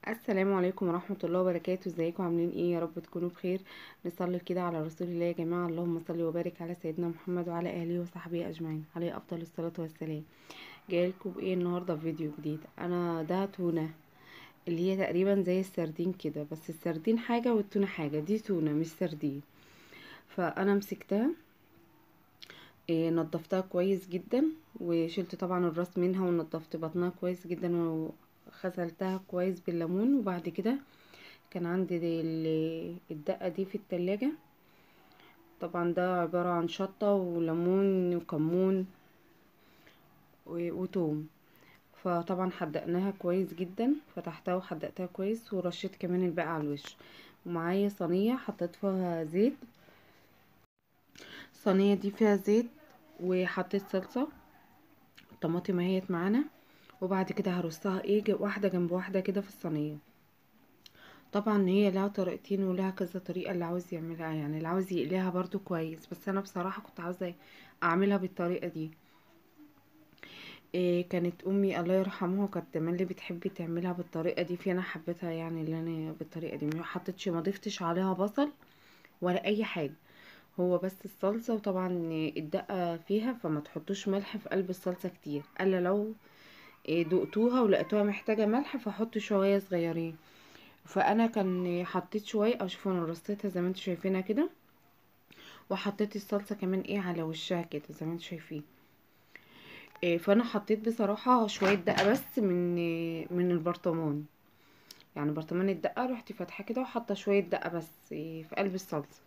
السلام عليكم ورحمة الله وبركاته ازيكم عاملين ايه يا رب تكونوا بخير نصلي كده على رسول الله يا جماعة اللهم صل وبارك على سيدنا محمد وعلى اله وصحبه اجمعين عليه افضل الصلاة والسلام جايلكم بايه النهاردة في فيديو جديد انا ده تونة اللي هي تقريبا زي السردين كده بس السردين حاجة والتونة حاجة دي تونة مش سردين فانا مسكتها إيه نضفتها كويس جدا وشلت طبعا الراس منها ونضفت بطنها كويس جدا وغسلتها كويس بالليمون وبعد كده كان عندي الدقة دي في التلاجة طبعا ده عبارة عن شطة وليمون وكمون وتوم فطبعا حدقناها كويس جدا فتحتها وحدقتها كويس ورشيت كمان الباقي على الوش ومعايا صينية حطيت فيها زيت الصينية دي فيها زيت وحطيت صلصة الطماطم اهيت معانا وبعد كده هرصها ايه واحدة جنب واحدة كده في الصينية طبعا هي لها طريقتين ولها كذا طريقة اللي عاوز يعملها يعني اللي عاوز يقليها برضو كويس بس انا بصراحة كنت عاوزة اعملها بالطريقة دي إيه كانت امي الله يرحمها كانت دايما اللي بتحب تعملها بالطريقة دي فانا حبيتها يعني اللي انا بالطريقة دي ما حطيتش ما ضفتش عليها بصل ولا اي حاجة هو بس الصلصة وطبعا الدقة فيها فما تحطوش ملح في قلب الصلصة كتير الا لو دقتوها ولقيتوها محتاجة ملح فحطوا شوية صغيرين فانا كان حطيت شوية او شوفوا انا رصيتها زي ما انتوا شايفينها كده وحطيت الصلصة كمان ايه على وشها كده زي ما انتوا شايفين إيه فانا حطيت بصراحة شوية دقة بس من من البرطمان يعني برطمان الدقة رحت فاتحة كده وحاطة شوية دقة بس إيه في قلب الصلصة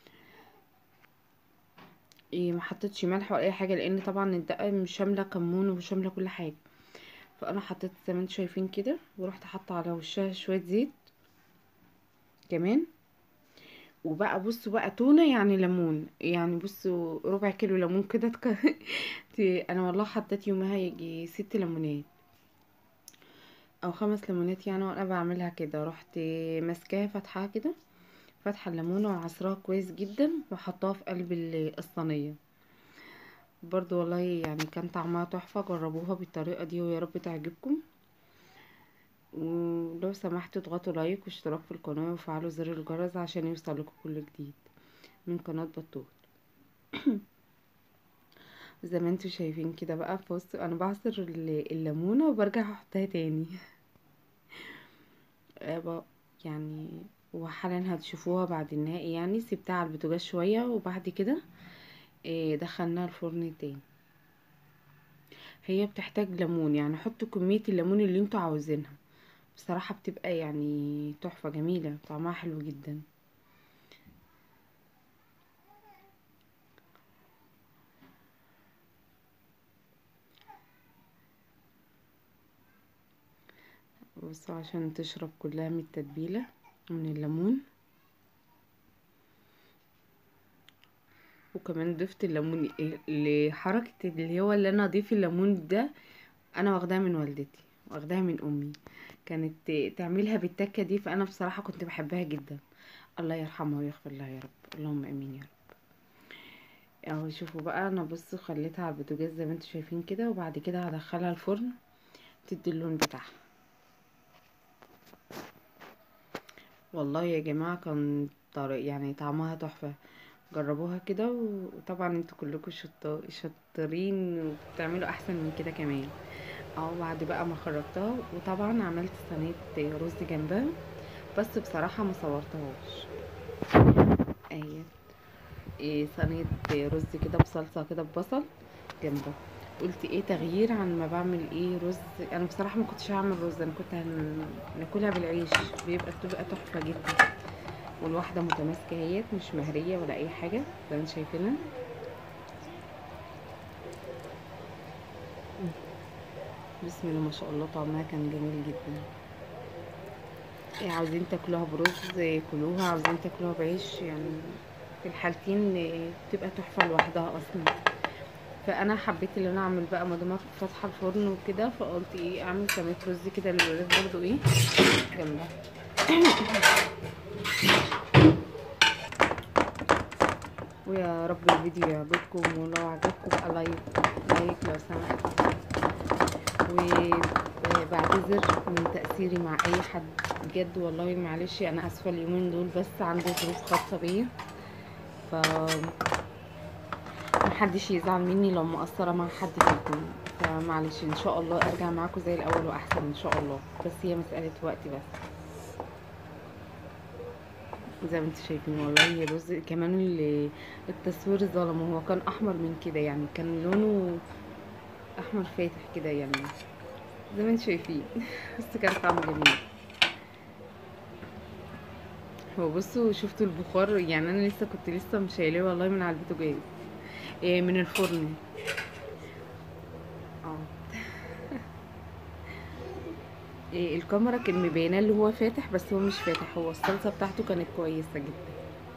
إيه ما حطيتش ملح ولا اي حاجه لان طبعا الدقه مش شامله كمون وشامله كل حاجه فانا حطيت زي ما انتم شايفين كده ورحت حاطه على وشها شويه زيت كمان وبقى بصوا بقى تونه يعني ليمون يعني بصوا ربع كيلو ليمون كده تك... انا والله حطيت يومها يجي ست ليمونات او خمس ليمونات يعني وانا بعملها كده رحت ماسكاها فاتحاها كده فاتحه الليمونه وعصراها كويس جدا وحطاها في قلب الصينيه برضو والله يعني كان طعمها تحفه جربوها بالطريقه دي ويا رب تعجبكم ولو سمحتوا اضغطوا لايك واشتراك في القناه وفعلوا زر الجرس عشان يوصلكم كل جديد من قناه بطول زي ما انتوا شايفين كده بقى بصوا انا بعصر الليمونه وبرجع احطها تاني يعني وحالا هتشوفوها بعد النهائي يعني سيبتها على البوتاجاز شويه وبعد كده دخلناها الفرن تاني هي بتحتاج ليمون يعني حطوا كميه الليمون اللي انتوا عاوزينها بصراحه بتبقى يعني تحفه جميله طعمها حلو جدا بصوا عشان تشرب كلها من التتبيله من الليمون وكمان ضفت الليمون لحركة اللي هو اللي انا اضيف الليمون ده انا واخداها من والدتي واخداها من امي كانت تعملها بالتكه دي فانا بصراحه كنت بحبها جدا الله يرحمها ويغفر لها يا رب اللهم امين يا رب اهو شوفوا بقى انا بص خليتها على البوتاجاز زي ما انتم شايفين كده وبعد كده هدخلها الفرن تدي اللون بتاعها والله يا جماعة كان طريق يعني طعمها تحفة جربوها كده وطبعا انتوا كلكم شاطرين وبتعملوا احسن من كده كمان اهو بعد بقى ما خرجتها وطبعا عملت صينية رز جنبها بس بصراحة ما صورتهاش اهي ايه صينية رز كده بصلصة كده ببصل جنبها قلت ايه تغيير عن ما بعمل ايه رز انا بصراحه ما كنتش هعمل رز انا كنت هناكلها بالعيش بيبقى بتبقى تحفه جدا والواحده متماسكه اهيت مش مهريه ولا اي حاجه زي ما انتم شايفينها بسم الله ما شاء الله طعمها كان جميل جدا إيه عاوزين تاكلوها برز كلوها عاوزين تاكلوها بعيش يعني في الحالتين بتبقى تحفه لوحدها اصلا فانا حبيت ان انا اعمل بقى مدام فاتحه الفرن وكده فقلت ايه اعمل كميه رز كده للولاد برضو ايه جنبها ويا رب الفيديو يعجبكم ولو عجبكم بقى لايك لايك لو سمحت وبعتذر من تأثيري مع اي حد بجد والله معلش انا اسفه اليومين دول بس عندي ظروف خاصه بيا ف محدش يزعل مني لو مقصره مع حد فيكم فمعلش ان شاء الله ارجع معاكم زي الاول واحسن ان شاء الله بس هي مساله وقت بس زي ما انتم شايفين والله الرز كمان ال- التصوير ظلمه هو كان احمر من كده يعني كان لونه احمر فاتح كده يعني زي ما انتم شايفين بس كان طعمه جميل هو بصوا شفتوا البخار يعني انا لسه كنت لسه مشايلاه والله من على البوتاجاز إيه من الفرن اه إيه الكاميرا كان مبيناه اللي هو فاتح بس هو مش فاتح هو الصلصه بتاعته كانت كويسه جدا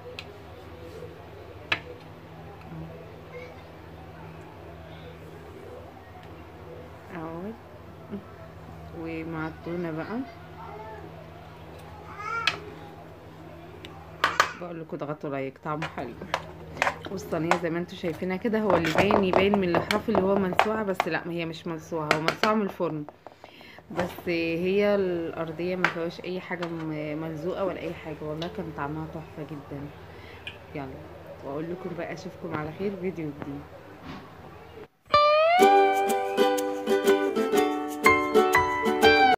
اهو ومع التونه بقى بقول لكم اضغطوا لايك طعمه حلو والصينيه زي ما انتم شايفينها كده هو اللي باين يبين من الاحراف اللي هو ملسوعه بس لا هي مش ملسوعه هو ملسوعه من الفرن بس هي الارضيه ما فيهاش اي حاجه م- ملزوقه ولا اي حاجه والله كان طعمها تحفه جدا يلا واقول لكم بقى اشوفكم على خير فيديو جديد